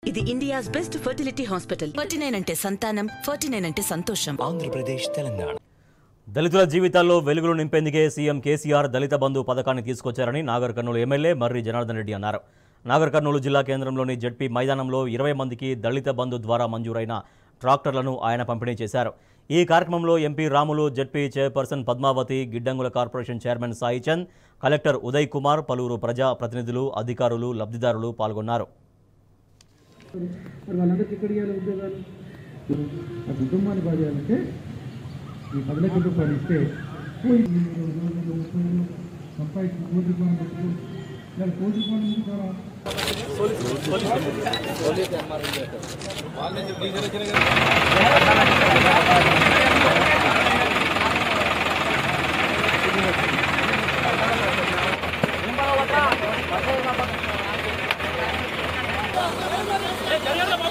ఇది India's best fertility hospital forty nine అంటే సంతానం ఫార్టీ నైన్ అంటే సంతోషం ఆంధ్రప్రదేశ్ తెలంగాణ దళితుల జీవితాల్లో వెలుగులు నింపేందుకే సీఎం కేసీఆర్ దళిత బంధు పథకాన్ని తీసుకొచ్చారని నాగర్ కర్నూలు ఎమ్మెల్యే మర్రి జనార్దన్ రెడ్డి అన్నారు నాగర్ కర్నూలు జిల్లా కేంద్రంలోని జడ్పీ మైదానంలో ఇరవై మందికి దళిత బంధు ద్వారా మంజూరైన ట్రాక్టర్లను ఆయన పంపిణీ చేశారు ఈ కార్యక్రమంలో MP Ramulu ZP chairperson Padmavathi గిడ్డంగుల corporation chairman Sai Chand collector Uday Kumar పలువురు ప్రజా ప్రతినిధులు అధికారులు లబ్ధిదారులు పాల్గొన్నారు మరి వాళ్ళందరికీ ఎక్కడ ఇవ్వాలి ఉద్యోగాలు ఆ కుటుంబాన్ని బాగా చేయాలంటే ఈ పది లక్షల రూపాయలు ఇస్తే పోయి సంపాదించిన కోటి రూపాయలు పెట్టుకో ఇలా కోటి రూపాయల నుంచి కూడా జరగండి